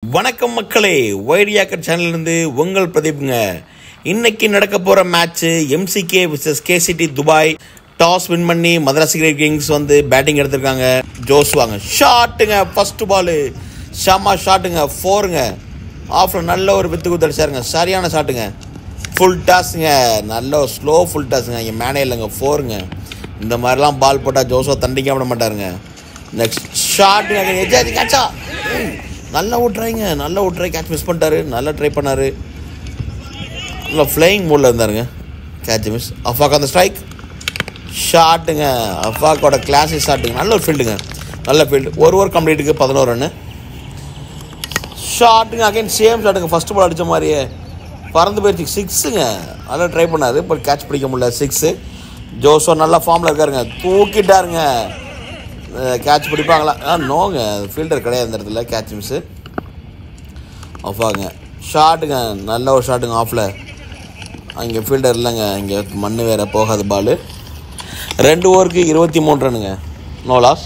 வணக்கம் மக்களே வைடியாக்கர் சேனல்லேருந்து உங்கள் பிரதீப்ங்க இன்னைக்கு நடக்க போகிற match MCK versus KCD Dubai toss win பண்ணி மதராசி கிங்ஸ் வந்து பேட்டிங் எடுத்திருக்காங்க ஜோஸ் வாங்க ஷாட்டுங்க ஃபர்ஸ்ட் பாலு ஷாமா ஷாட்டுங்க ஃபோருங்க ஆஃபில் நல்ல ஒரு வித்து குத்து அடிச்சாருங்க சரியான ஷாட்டுங்க ஃபுல் டாஸுங்க நல்ல ஒரு ஸ்லோ ஃபுல் டாஸுங்க இங்கே மேனே இல்லைங்க ஃபோருங்க இந்த மாதிரிலாம் பால் போட்டால் ஜோஸோ தண்டிக்க விட மாட்டாருங்க நெக்ஸ்ட் ஷாட்டுங்க எஜாதி கேட்சா நல்லா விட்றாங்க நல்லா விட்றாய் கேட்ச் மிஸ் பண்ணிட்டாரு நல்லா ட்ரை பண்ணாரு நல்லா ஃப்ளையிங் மூடில் இருந்தாருங்க கேட்ச் மிஸ் அஃபாக் அந்த ஸ்ட்ரைக் ஷாட்டுங்க அஃபாக்கோட கிளாஸிக் ஷாட்டுங்க நல்ல ஒரு ஃபீல்டுங்க நல்ல ஃபீல்டு ஒரு ஓவர் கம்ப்ளீட்டுக்கு பதினோரு ரன்னு ஷாட்டுங்க அகைன் சேம் ஷாட்டுங்க ஃபஸ்ட் பால் அடித்த மாதிரியே பறந்து போயிடுச்சு சிக்ஸுங்க நல்லா ட்ரை பண்ணார் பட் கேட்ச் பிடிக்க முடியல சிக்ஸு ஜோசோ நல்லா ஃபார்மில் இருக்காருங்க தூக்கிட்டாருங்க கேட்ச் பிடிப்பாங்களா ஆ நோங்க ஃபீல்டர் கிடையாது இந்த இடத்துல கேட்ச் மிஸ்ஸு ஆஃப் ஆகுங்க ஷாட்டுங்க நல்ல ஒரு ஷாட்டுங்க ஆஃபில் அங்கே ஃபீல்டர் இல்லைங்க இங்கே மண் வேறு போகாத பால் ரெண்டு ஓவருக்கு இருபத்தி மூணு ரன்னுங்க நோ லாஸ்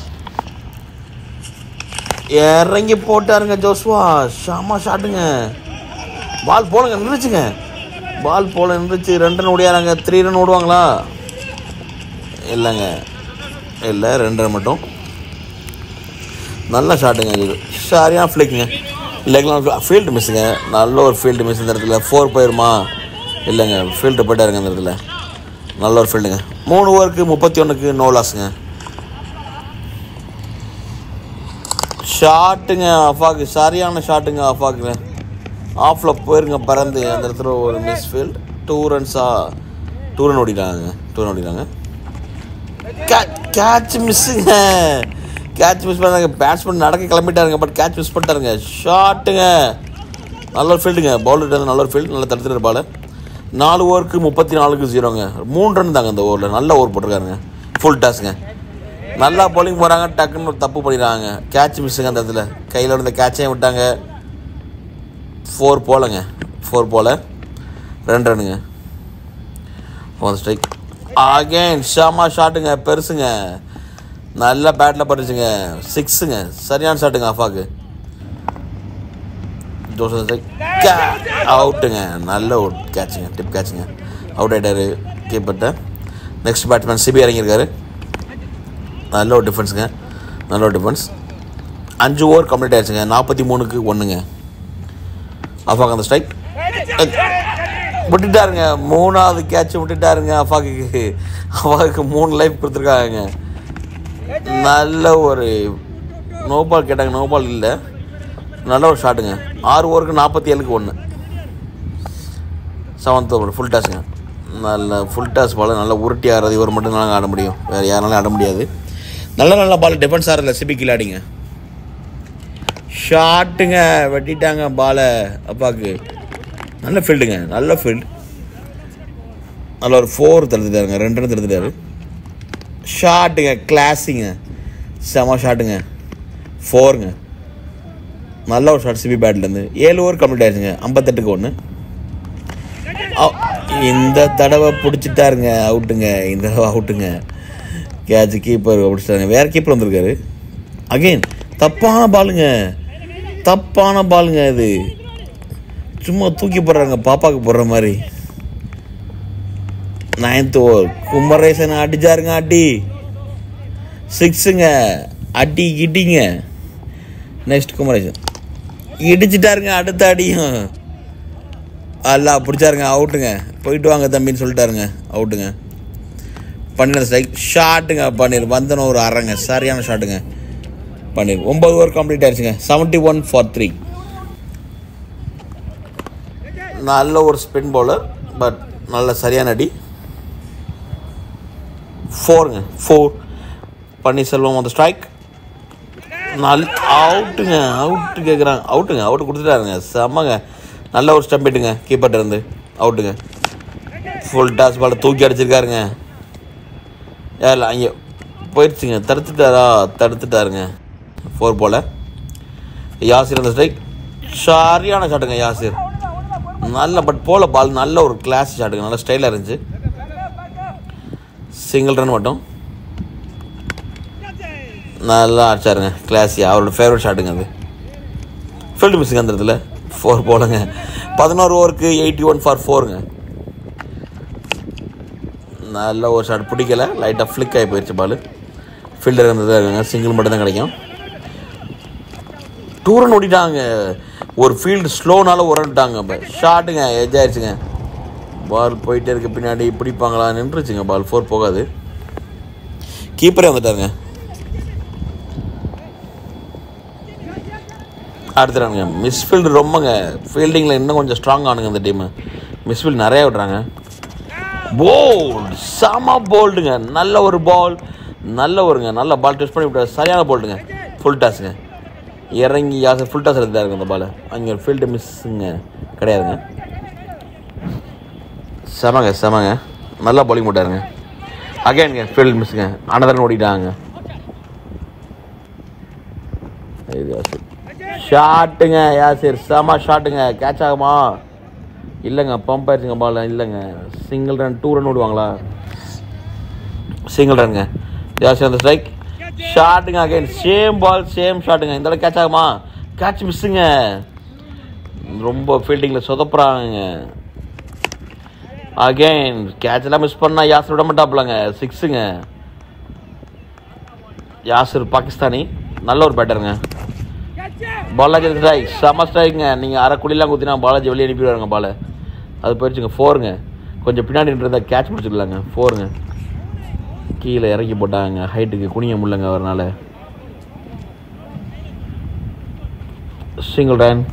இறங்கி போட்டாருங்க ஜோஸ்வா ஷாமா ஷாட்டுங்க பால் போலங்க நின்றுச்சுங்க பால் போல நின்றுச்சு ரெண்டு ரன் ஓடியாராங்க த்ரீ ரன் ஓடுவாங்களா இல்லைங்க இல்லை ரெண்டு ரன் மட்டும் நல்ல ஷாட்டுங்க இது சரியான ஃப்ளிக்குங்க லெக்லாம் ஃபீல்டு மிஸ்ஸுங்க நல்ல ஒரு ஃபீல்டு மிஸ் இந்த இடத்துல ஃபோர் போயிருமா இல்லைங்க ஃபீல்டு போயிட்டாருங்க இந்த இடத்துல நல்ல ஒரு ஃபீல்டுங்க மூணு ஓவருக்கு முப்பத்தி ஒன்றுக்கு நோ லாஸுங்க ஷாட்டுங்க அஃபாக்கு சரியான ஷாட்டுங்க அஃபாக்குங்க ஆஃபில் போயிருங்க பறந்து அந்த இடத்துல ஒரு மிஸ் ஃபீல்ட் டூ ரன்ஸா டூ ரன் ஓடிட்டாங்க டூ ரன் ஓடிட்டாங்க கேட்ச் மிஸ்ஸுங்க கேட்ச் மிஸ் பண்ணாங்க பேட்ஸ்மேன் நடக்க கிளம்பிட்டாருங்க பட் கேட்ச் மிஸ் பண்ணிட்டாருங்க ஷாட்டுங்க நல்ல ஒரு ஃபீல்டுங்க பவுலர் நல்ல ஒரு ஃபீல்டு நல்லா தடுத்துட்டு பால் நாலு ஓவருக்கு முப்பத்தி நாலுக்கு ஜீரோங்க மூணு ரன் தாங்க அந்த ஓவரில் நல்ல ஓவர் போட்டிருக்காருங்க ஃபுல் டாஸுங்க நல்லா bowling போகிறாங்க டக்குன்னு ஒரு தப்பு பண்ணிடுறாங்க கேட்ச் மிஸ்ஸுங்க அந்த இடத்துல கையில் இருந்த கேட்சையும் விட்டாங்க ஃபோர் போலங்க ஃபோர் போல ரெண்டு ரன்னுங்க ஃபோர் ஸ்ட்ரைக் அகைன் ஷாமா ஷாட்டுங்க பெருசுங்க நல்ல பேட்டில் பட்டுச்சுங்க சிக்ஸுங்க சரியான ஷாட்டுங்க அஃபாக்கு ஜோசப் ஸ்ட்ரைக் அவுட்டுங்க நல்ல ஒரு கேட்சுங்க டிப் கேட்சுங்க அவுட் ஆகிட்டாரு கீப்பர்ட்ட நெக்ஸ்ட் பேட்ஸ்மேன் சிபி இறங்கியிருக்காரு நல்ல ஒரு டிஃபென்ஸுங்க நல்ல ஒரு டிஃபென்ஸ் அஞ்சு ஓவர் கம்ப்ளீட் ஆயிடுச்சுங்க நாற்பத்தி மூணுக்கு ஒன்றுங்க அஃபாக் அந்த ஸ்ட்ரைக் விட்டுட்டாருங்க மூணாவது கேட்ச் விட்டுட்டாருங்க அஃபாக்கு அஃபாக்கு மூணு லைஃப் கொடுத்துருக்காங்க நல்ல ஒரு நோ பால் கேட்டாங்க நோ பால் இல்லை நல்ல ஒரு ஷாட்டுங்க ஆறு ஓவருக்கு நாற்பத்தி ஏழுக்கு ஒன்று செவன்த் ஓவர் ஃபுல் டாஸுங்க நல்ல ஃபுல் டாஸ் பால் நல்லா உருட்டி ஆடுறது இவர் மட்டும் தான் ஆட முடியும் வேறு யாராலும் ஆட முடியாது நல்ல நல்ல பால் டிஃபென்ஸ் ஆடுறதுல சிபி கில்லாடிங்க ஷாட்டுங்க வெட்டிட்டாங்க பாலை அப்பாவுக்கு நல்ல ஃபீல்டுங்க நல்ல ஃபீல்டு நல்ல ஒரு ஃபோர் தடுத்துட்டாருங்க ரெண்டு ரன் தடுத்துட்டாரு ஷாட்டுங்க கிளாஸிங்க செம ஷாட்டுங்க ஃபோருங்க நல்ல ஒரு ஷாட் சிபி பேட்லேருந்து ஏழு ஓவர் கம்ப்ளீட் ஆயிடுச்சுங்க ஐம்பத்தெட்டுக்கு ஒன்று இந்த தடவை பிடிச்சிட்டாருங்க அவுட்டுங்க இந்த தடவை அவுட்டுங்க கேட்ச் கீப்பர் பிடிச்சிட்டாங்க வேறு கீப்பர் வந்திருக்காரு அகெயின் தப்பான பாலுங்க தப்பான பாலுங்க இது சும்மா தூக்கி போடுறாங்க பாப்பாவுக்கு போடுற மாதிரி நைன்த் ஓவர் குமரேசன் அடிச்சாருங்க அடி சிக்ஸுங்க அடி கிட்டிங்க நெக்ஸ்ட் குமரேசன் இடிச்சிட்டாருங்க அடுத்த அடியும் அல்லா பிடிச்சாருங்க அவுட்டுங்க போயிட்டு வாங்க தம்பின்னு சொல்லிட்டாருங்க அவுட்டுங்க பன்னீர் ஸ்ட்ரைக் ஷாட்டுங்க பன்னீர் வந்தன ஒரு அரைங்க சரியான ஷாட்டுங்க பன்னீர் ஒம்பது ஓவர் கம்ப்ளீட் ஆயிடுச்சுங்க செவன்ட்டி ஒன் ஃபார் த்ரீ நல்ல ஒரு ஸ்பின் பவுலர் பட் நல்ல சரியான அடி ஃபோருங்க ஃபோர் பன்னீர்செல்வம் அந்த ஸ்ட்ரைக் நல் அவுட்டுங்க அவுட்டு கேட்குறாங்க அவுட்டுங்க அவுட்டு கொடுத்துட்டாருங்க செம்மங்க நல்ல ஒரு ஸ்டம்ப் இட்டுங்க கீப்பர்ட்ட இருந்து அவுட்டுங்க ஃபுல் டாஸ் பால் தூக்கி அடிச்சிருக்காருங்க ஏல அங்கே போயிடுச்சுங்க தடுத்துட்டாரா தடுத்துட்டாருங்க ஃபோர் போல் யாசிர் அந்த ஸ்ட்ரைக் சரியான ஷாட்டுங்க யாசிர் நல்ல பட் போல பால் நல்ல ஒரு கிளாஸ் ஷாட்டுங்க நல்ல ஸ்டைலாக இருந்துச்சு சிங்கிள் ரன் மட்டும் நல்லா அடிச்சாருங்க கிளாஸியா அவரோட ஃபேவரட் ஷாட்டுங்க அது ஃபீல்டு மிஸ்ஸிங் அந்த இடத்துல ஃபோர் போலங்க பதினோரு ஓவருக்கு எயிட்டி ஒன் ஃபார் ஃபோருங்க நல்ல ஒரு ஷாட் பிடிக்கல லைட்டாக ஃப்ளிக் ஆகி போயிடுச்சு பால் ஃபீல்டர் இருந்தது இருக்காங்க சிங்கிள் மட்டும் தான் கிடைக்கும் டூ ரன் ஓடிட்டாங்க ஒரு ஃபீல்டு ஸ்லோனால உரண்டாங்க இப்போ ஷாட்டுங்க எஜ் ஆயிடுச்சுங்க பால் போயிட்டே இருக்கு பின்னாடி பிடிப்பாங்களா நின்றுச்சுங்க பால் ஃபோர் போகாது கீப்பரே வந்துட்டாருங்க அடுத்துறானுங்க மிஸ்ஃபீல்டு ரொம்பங்க ஃபீல்டிங்கில் இன்னும் கொஞ்சம் ஸ்ட்ராங் ஆனுங்க இந்த டீமு மிஸ்ஃபீல்டு நிறைய விடுறாங்க போல்டு செம போல்டுங்க நல்ல ஒரு பால் நல்ல ஒருங்க நல்ல பால் டெஸ்ட் பண்ணி விட்டாரு சரியான போல்டுங்க ஃபுல் டாஸுங்க இறங்கி யாசர் ஃபுல் டாஸ் எடுத்தாருங்க அந்த பால் அங்கே ஃபீல்டு மிஸ்ஸுங்க கிடையாதுங்க செமங்க செமங்க நல்லா bowling போட்டாருங்க அகைனுங்க ஃபீல்டு மிஸ்ஸுங்க அனதரன் ஓடிட்டாங்க இது யாசிர் ஷாட்டுங்க யாசிர் செம ஷாட்டுங்க கேட்ச் ஆகுமா இல்லைங்க பம்ப் ஆயிடுச்சுங்க பால் இல்லைங்க சிங்கிள் ரன் டூ ரன் விடுவாங்களா சிங்கிள் ரன்ங்க யாசிர் அந்த ஸ்ட்ரைக் ஷாட்டுங்க அகைன் சேம் பால் சேம் ஷாட்டுங்க இந்த கேட்ச் ஆகுமா கேட்ச் மிஸ்ஸுங்க ரொம்ப ஃபீல்டிங்கில் சொதப்புறாங்க அகைன் கேட்ச் எல்லாம் மிஸ் பண்ணா யாசர் விட மாட்டாப்லங்க சிக்ஸுங்க யாசர் பாகிஸ்தானி நல்ல ஒரு பேட்டருங்க பாலாஜி ஸ்ட்ரைக் செம ஸ்ட்ரைக்குங்க நீங்கள் அரை குழிலாம் குத்தினா பாலாஜி வெளியே அனுப்பிடுவாருங்க பாலை அது போயிடுச்சுங்க ஃபோருங்க கொஞ்சம் பின்னாடி இருந்தா கேட்ச் பிடிச்சிக்கலாங்க ஃபோருங்க கீழே இறக்கி போட்டாங்க ஹைட்டுக்கு குனிய முடியலங்க அவரால் சிங்கிள் ரன்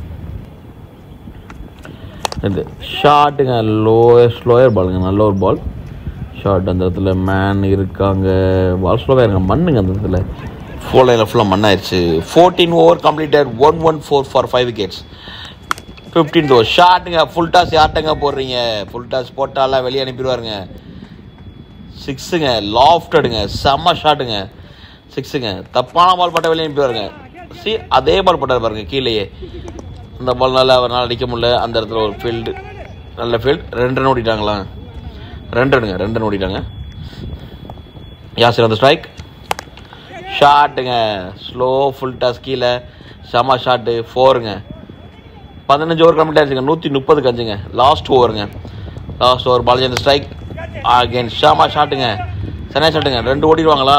இது ஷாட்டுங்க லோயஸ்ட் லோயர் பாலுங்க நல்ல ஒரு பால் ஷார்ட் அந்த இடத்துல மேன் இருக்காங்க பால் ஸ்லோவாக இருங்க மண்ணுங்க அந்த இடத்துல ஃபோர் லைனில் ஃபுல்லாக மண்ணாயிருச்சு fourteen over completed one one four for five wickets fifteen over ஷாட்டுங்க ஃபுல் டாஸ் யார்ட்டங்க போடுறீங்க ஃபுல் டாஸ் போட்டாலாம் வெளியே அனுப்பிடுவாருங்க சிக்ஸுங்க லாஃப்டடுங்க செம்ம ஷாட்டுங்க சிக்ஸுங்க தப்பான பால் பட்ட வெளியே அனுப்பிடுவாருங்க சி அதே பால் போட்டார் பாருங்க கீழேயே அந்த பால்னால அவரால் அடிக்க முடியல அந்த இடத்துல ஒரு ஃபீல்டு நல்ல ஃபீல்டு ரெண்டு ரன் ஓடிட்டாங்களா ரெண்டு ரனுங்க ரெண்டு ரன் ஓடிட்டாங்க யாசிர் அந்த ஸ்ட்ரைக் ஷாட்டுங்க ஸ்லோ ஃபுல் டாஸ் கீழே செம ஷாட்டு ஃபோருங்க பதினஞ்சு ஓவர் கம்ப்ளீட் ஆயிடுச்சுங்க நூற்றி முப்பதுக்கு அஞ்சுங்க லாஸ்ட் ஓவருங்க லாஸ்ட் ஓவர் பாலாஜி அந்த ஸ்ட்ரைக் அகைன் ஷாமா ஷாட்டுங்க சென்னை ஷாட்டுங்க ரெண்டு ஓடிடுவாங்களா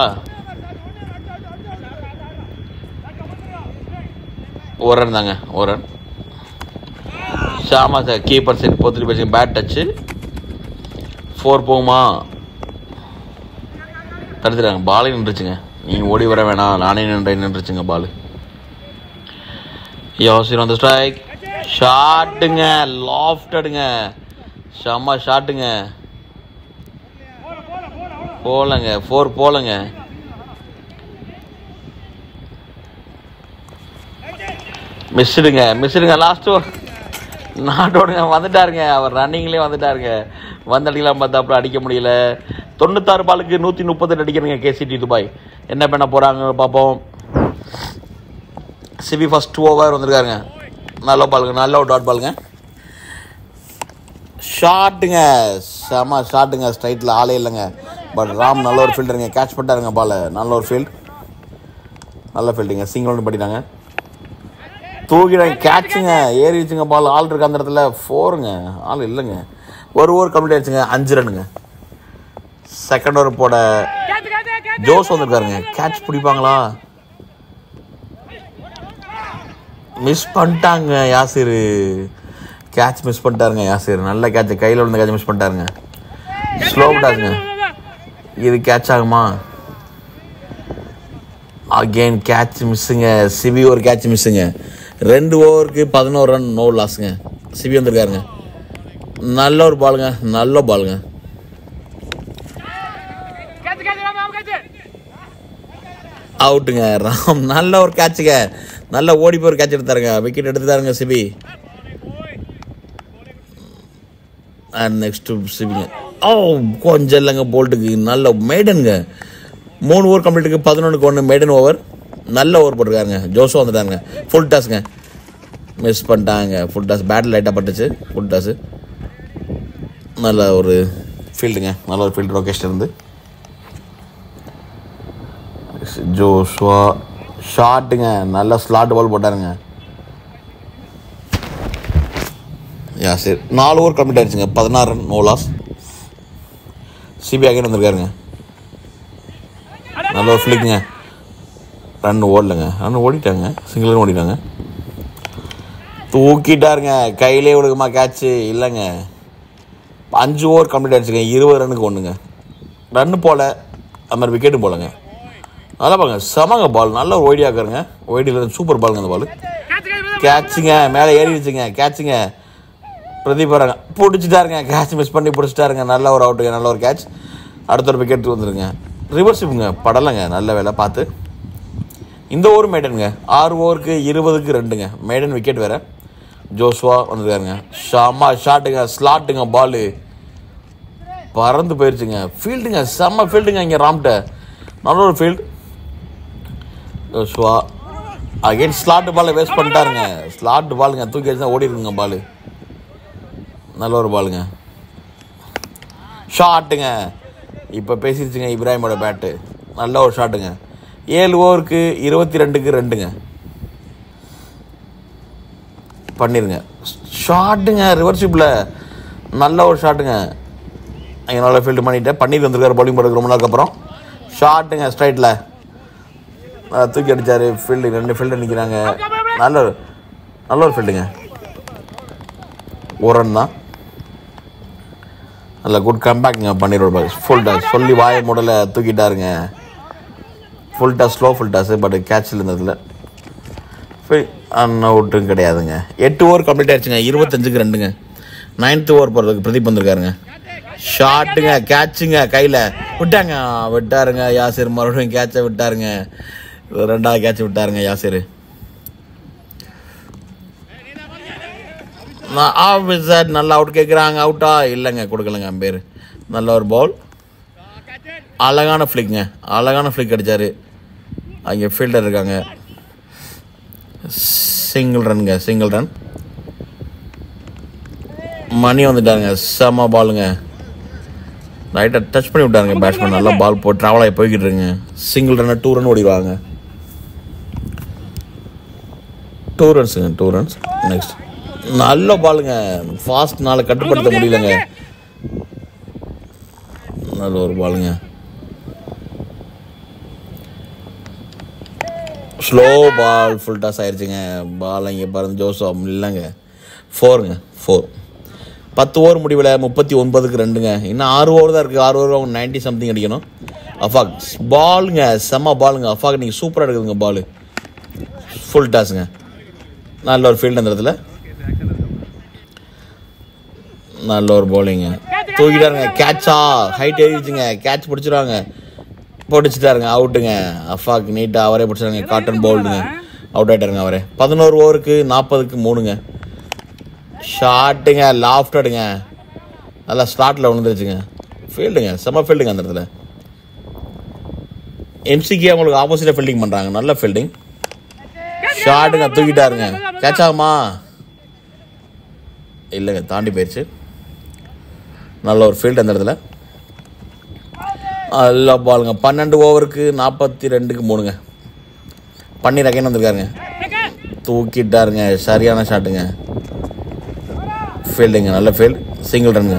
ஒரு ரன் தாங்க ஒரு run Shama sir keeper side பொத்துட்டு போயிடுச்சு பேட் டச்சு ஃபோர் போகுமா தடுத்துட்டாங்க பாலே நின்றுச்சுங்க நீங்கள் ஓடி வர வேணாம் நானே நின்று நின்றுச்சுங்க பால் யோசிர் வந்து ஸ்ட்ரைக் ஷாட்டுங்க லாஃப்டடுங்க செம்ம ஷாட்டுங்க போலங்க ஃபோர் போலங்க மிஸ்டுங்க மிஸ்டுங்க லாஸ்ட்டு நாட்டோடுங்க வந்துட்டாருங்க அவர் ரன்னிங்லேயே வந்துட்டாருங்க வந்து அடிக்கலாம் பார்த்தா அப்புறம் அடிக்க முடியல தொண்ணூத்தாறு பாலுக்கு நூற்றி முப்பது அடிக்கிறீங்க கேசிடி துபாய் என்ன பண்ண போகிறாங்க பார்ப்போம் சிபி ஃபர்ஸ்ட் ஓவர் வந்திருக்காருங்க நல்ல பாலுங்க நல்ல ஒரு டாட் பாலுங்க ஷாட்டுங்க செம ஷாட்டுங்க ஸ்ட்ரைட்டில் ஆளே இல்லைங்க பட் ராம் நல்ல ஒரு ஃபீல்டருங்க கேட்ச் பண்ணிட்டாருங்க பால் நல்ல ஒரு ஃபீல்ட் நல்ல ஃபீல்டிங்க சிங்கிள் ஒன்று பண்ணிட்டாங்க தூக்கிடாங்க கேட்சுங்க ஏறிடுச்சுங்க பால் ஆள் இருக்கு அந்த இடத்துல ஃபோருங்க ஆள் இல்லைங்க ஒரு ஓவர் கம்ப்ளீட் ஆயிடுச்சுங்க அஞ்சு ரன்னுங்க செகண்ட் ஓவர் போட ஜோஸ் வந்திருக்காருங்க கேட்ச் பிடிப்பாங்களா மிஸ் பண்ணிட்டாங்க யாசிர் கேட்ச் மிஸ் பண்ணிட்டாருங்க யாசிர் நல்ல கேட்ச் கையில் விழுந்த கேட்ச் மிஸ் பண்ணிட்டாருங்க ஸ்லோ விட்டாருங்க இது கேட்ச் ஆகுமா அகெயின் கேட்ச் மிஸ்ஸுங்க சிபி ஒரு கேட்ச் மிஸ்ஸுங்க ரெண்டு ஓவருக்கு பதினோரு ரன் நோ லாஸுங்க சிபி வந்திருக்காருங்க நல்ல ஒரு பாலுங்க நல்ல பாலுங்க Catch, catch, Ram, Ram, catch it. அவுட்டுங்க Ram நல்ல ஒரு கேட்சுங்க நல்ல ஓடி போய் ஒரு கேட்ச் எடுத்தாருங்க விக்கெட் எடுத்துட்டாருங்க சிபி அண்ட் நெக்ஸ்ட் சிபிங்க ஓ கொஞ்சம் இல்லைங்க போல்ட்டுக்கு நல்ல மேடனுங்க மூணு ஓவர் கம்ப்ளீட்டுக்கு பதினொன்றுக்கு ஒன்று மேடன் ஓவர் நல்ல ஓவர் போட்டிருக்காருங்க ஜோசோ வந்துட்டாருங்க ஃபுல் டாஸ்ங்க மிஸ் பண்ணிட்டாங்க ஃபுல் டாஸ் பேட்டில் லைட்டாக பட்டுச்சு ஃபுல் டாஸு நல்ல ஒரு ஃபீல்டுங்க நல்ல ஒரு ஃபீல்டு லொக்கேஷன் இருந்து ஜோஷுவா ஷாட்டுங்க நல்ல ஸ்லாட் பால் போட்டாருங்க யா சரி நாலு ஓவர் கம்ப்ளீட் ஆயிடுச்சுங்க பதினாறு run no loss Sibi again வந்திருக்காருங்க நல்ல ஒரு ஃபிளிக்குங்க ரன் ஓடலைங்க ரன் ஓடிட்டாங்க சிங்கிள் ரன் ஓடிட்டாங்க தூக்கிட்டாருங்க கையிலே விடுக்குமா கேட்ச்சு இல்லைங்க அஞ்சு ஓவர் கம்ப்ளீட் ஆயிடுச்சுங்க இருபது ரன்னுக்கு ஒன்றுங்க ரன்னு போல அது மாதிரி விக்கெட்டும் போலங்க நல்லா பாருங்க செமங்க பால் நல்ல ஒரு ஒய்டியாக இருக்காருங்க ஒய்டியில் சூப்பர் பாலுங்க அந்த பால் Catch, catch, brother. கேட்சுங்க மேலே ஏறிடுச்சுங்க கேட்சுங்க பிரதீப் வராங்க பிடிச்சிட்டாருங்க கேட்ச் மிஸ் பண்ணி பிடிச்சிட்டாருங்க நல்ல ஒரு அவுட்டுங்க நல்ல ஒரு கேட்ச் அடுத்த ஒரு விக்கெட் வந்துருங்க ரிவர்ஸிப்புங்க படலைங்க நல்ல வேலை பார்த்து இந்த ஓவர் மேடனுங்க ஆறு ஓவருக்கு இருபதுக்கு ரெண்டுங்க மேடன் விக்கெட் வேற ஜோஸ்வா வந்திருக்காருங்க ஷாமா ஷாட்டுங்க ஸ்லாட்டுங்க பாலு பறந்து போயிருச்சுங்க ஃபீல்டுங்க செம்ம ஃபீல்டுங்க இங்கே ராம்கிட்ட நல்ல ஒரு ஃபீல்டு ஜோஸ்வா அகைன் ஸ்லாட் பாலை வேஸ்ட் பண்ணிட்டாருங்க ஸ்லாட் பாலுங்க தூக்கி அடிச்சா ஓடி இருக்குங்க பாலு நல்ல ஒரு பாலுங்க ஷாட்டுங்க இப்போ பேசிருச்சுங்க இப்ராஹிமோட பேட்டு நல்ல ஒரு ஷாட்டுங்க ஏழு ஓவருக்கு இருபத்தி ரெண்டுக்கு ரெண்டுங்க பண்ணிருங்க ஷாட்டுங்க ரிவர்ஷிப்பில் நல்ல ஒரு ஷாட்டுங்க அங்கே நல்ல ஃபீல்டு பண்ணிட்டேன் பன்னீர் வந்திருக்காரு பவுலிங் போடுறதுக்கு ரொம்ப நாளுக்கு அப்புறம் ஷாட்டுங்க ஸ்ட்ரைட்டில் தூக்கி அடிச்சாரு ஃபீல்டு ரெண்டு ஃபீல்டு நிற்கிறாங்க நல்ல ஒரு நல்ல ஒரு ஃபீல்டுங்க ஒரு ரன் தான் நல்ல குட் கம்பேக்குங்க பண்ணிடுவோம் பாரு ஃபுல் டாஸ் சொல்லி வாய மூடல தூக்கிட்டாருங்க full toss slow full toss but கேட்சில் இருந்ததில் அன் அவுட்டும் கிடையாதுங்க எட்டு ஓவர் கம்ப்ளீட் ஆயிடுச்சுங்க இருபத்தஞ்சுக்கு ரெண்டுங்க நைன்த் ஓவர் போகிறதுக்கு பிரதீப் வந்திருக்காருங்க ஷாட்டுங்க கேட்சுங்க கையில் விட்டாங்க விட்டாருங்க யாசிர் மறுபடியும் கேட்சை விட்டாருங்க ரெண்டாவது கேட்ச் விட்டாருங்க யாசிர் நான் ஆஃபீஸர் நல்லா அவுட் கேட்குறாங்க அவுட்டா இல்லைங்க கொடுக்கலங்க பேர் நல்ல ஒரு பால் அழகான ஃப்ளிக்ங்க அழகான ஃப்ளிக் அடிச்சாரு அங்கே ஃபீல்டர் இருக்காங்க சிங்கிள் ரன்ங்க சிங்கிள் ரன் மணி வந்துட்டாருங்க செம பாலுங்க ரைட்டாக டச் பண்ணி விட்டாருங்க பேட்ஸ்மேன் நல்லா பால் போட்டு ட்ராவல் ஆகி போய்கிட்டு இருக்குங்க சிங்கிள் ரன்னை டூ ரன் ஓடிடுவாங்க டூ ரன்ஸுங்க டூ ரன்ஸ் நெக்ஸ்ட் நல்ல பாலுங்க ஃபாஸ்ட்னால கட்டுப்படுத்த முடியலங்க நல்ல ஒரு பாலுங்க ஸ்லோ பால் ஃபுல் டாஸ் ஆயிடுச்சுங்க பால் இங்கே பாருங்க ஜோசப் இல்லைங்க ஃபோருங்க ஃபோர் பத்து ஓவர் முடிவில் முப்பத்தி ஒன்பதுக்கு ரெண்டுங்க இன்னும் ஆறு ஓவர் தான் இருக்குது ஆறு ஓவர் அவங்க நைன்ட்டி சம்திங் அடிக்கணும் அஃபாக் பாலுங்க செம்ம பாலுங்க அஃபாக் நீங்கள் சூப்பராக எடுக்குதுங்க பால் ஃபுல் டாஸுங்க நல்ல ஒரு ஃபீல்டு அந்த இடத்துல நல்ல ஒரு bowling தூக்கிட்டாருங்க கேட்சா ஹைட் ஏறிடுச்சுங்க கேட்ச் பிடிச்சிருவாங்க பிடிச்சிட்டாருங்க அவுட்டுங்க அஃபாக்கு நீட்டாக அவரே பிடிச்சிட்டாங்க காட்டன் பவுல்டுங்க அவுட் ஆயிட்டாருங்க அவரே பதினோரு ஓவருக்கு நாற்பதுக்கு மூணுங்க ஷாட்டுங்க லாஃப்டடுங்க நல்லா ஸ்லாட்டில் விழுந்துருச்சுங்க ஃபீல்டுங்க செம்ம ஃபீல்டுங்க அந்த இடத்துல எம்சிக்கு அவங்களுக்கு ஆப்போசிட்டாக ஃபீல்டிங் பண்ணுறாங்க நல்ல ஃபீல்டிங் ஷாட்டுங்க தூக்கிட்டாருங்க கேட்ச் ஆகுமா இல்லைங்க தாண்டி போயிடுச்சு நல்ல ஒரு ஃபீல்டு அந்த இடத்துல நல்ல பாலுங்க பன்னெண்டு ஓவருக்கு நாற்பத்தி ரெண்டுக்கு மூணுங்க பன்னீர் அகைன் வந்திருக்காருங்க தூக்கிட்டாருங்க சரியான ஷாட்டுங்க ஃபீல்டுங்க நல்ல ஃபீல்டு சிங்கிள் ரன்ங்க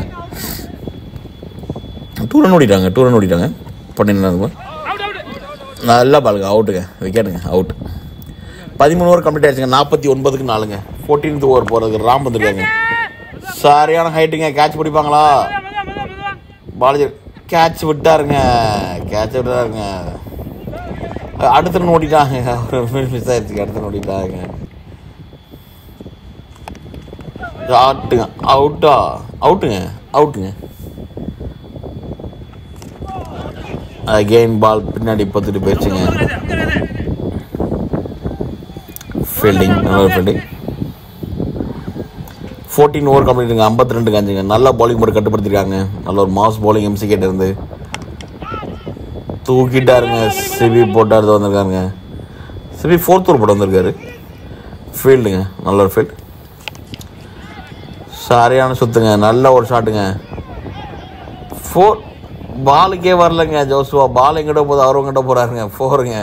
டூ ரன் ஓடிட்டாங்க டூ ரன் ஓடிட்டாங்க பன்னெண்டு Out, out. நல்ல பாலுங்க அவுட்டுங்க விக்கெட்டுங்க அவுட் பதிமூணு ஓவர் கம்ப்ளீட் ஆயிடுச்சுங்க நாற்பத்தி ஒன்பதுக்கு நாலுங்க ஃபோர்டீன்த் ஓவர் போகிறதுக்கு ராம் வந்துருக்காங்க சரியான ஹைட்டுங்க கேட்ச் பிடிப்பாங்களா Brother, brother, brother. Balaji catch விட்டாருங்க கேட்ச் விட்டாருங்க அடுத்த ரன் ஓடிட்டாங்க ஒரு மிஸ் ஆயிடுச்சு அடுத்த ரன் ஓடிட்டாங்க அவுட்டுங்க அவுட்டா அவுட்டுங்க அவுட்டுங்க அகெயின் பால் பின்னாடி பத்துட்டு போயிடுச்சுங்க ஃபீல்டிங் நல்ல ஃபீல்டிங் ஃபோர்டீன் ஓவர் கம்ப்ளீட்டுங்க ஐம்பத்தி ரெண்டு காஞ்சுங்க நல்லா bowling போட்டு கட்டுப்படுத்திருக்காங்க நல்ல ஒரு மாஸ் bowling எம்சி கேட்ட இருந்து தூக்கிட்டாருங்க சிபி போட்டாரு வந்திருக்காருங்க சிபி ஃபோர்த் ஓவர் போட்டு வந்திருக்காரு ஃபீல்டுங்க நல்ல ஒரு ஃபீல்டு சரியான சுத்துங்க நல்ல ஒரு ஷாட்டுங்க ஃபோர் பாலுக்கே வரலங்க ஜோசுவா பால் எங்கிட்ட போகுது அவர் எங்கிட்ட போறாருங்க ஃபோருங்க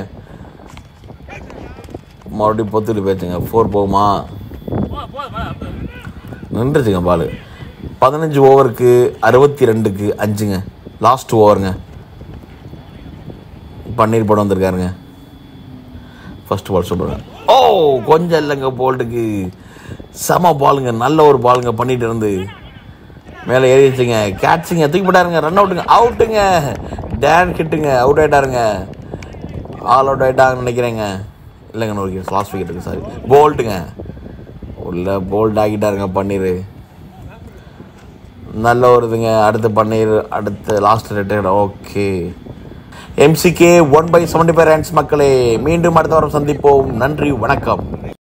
மறுபடியும் பொத்துட்டு போயிடுச்சுங்க ஃபோர் போகுமா நின்றுச்சுங்க பால் பதினஞ்சு ஓவருக்கு அறுபத்தி ரெண்டுக்கு அஞ்சுங்க லாஸ்ட் ஓவருங்க பன்னீர் படம் வந்திருக்காருங்க ஃபர்ஸ்ட் பால் சூப்பருங்க ஓ கொஞ்சம் இல்லைங்க போல்ட்டுக்கு செம பாலுங்க நல்ல ஒரு பாலுங்க பண்ணிட்டு இருந்து மேலே ஏறி வச்சுங்க கேட்சிங்க தூக்கி போட்டாருங்க ரன் அவுட்டுங்க அவுட்டுங்க டேன் ஹிட்டுங்க அவுட் ஆயிட்டாருங்க ஆல் அவுட் ஆயிட்டாங்கன்னு நினைக்கிறேங்க இல்லைங்க நோக்கி லாஸ்ட் விக்கெட்டுக்கு சாரி போல்ட்டுங்க உள்ள போல்ட் ஆகிட்டாருங்க பன்னீர் நல்ல ஒரு இதுங்க அடுத்து பன்னீர் அடுத்து last retired okay MCK one by seventy five runs மக்களே மீண்டும் அடுத்த வாரம் சந்திப்போம் நன்றி வணக்கம்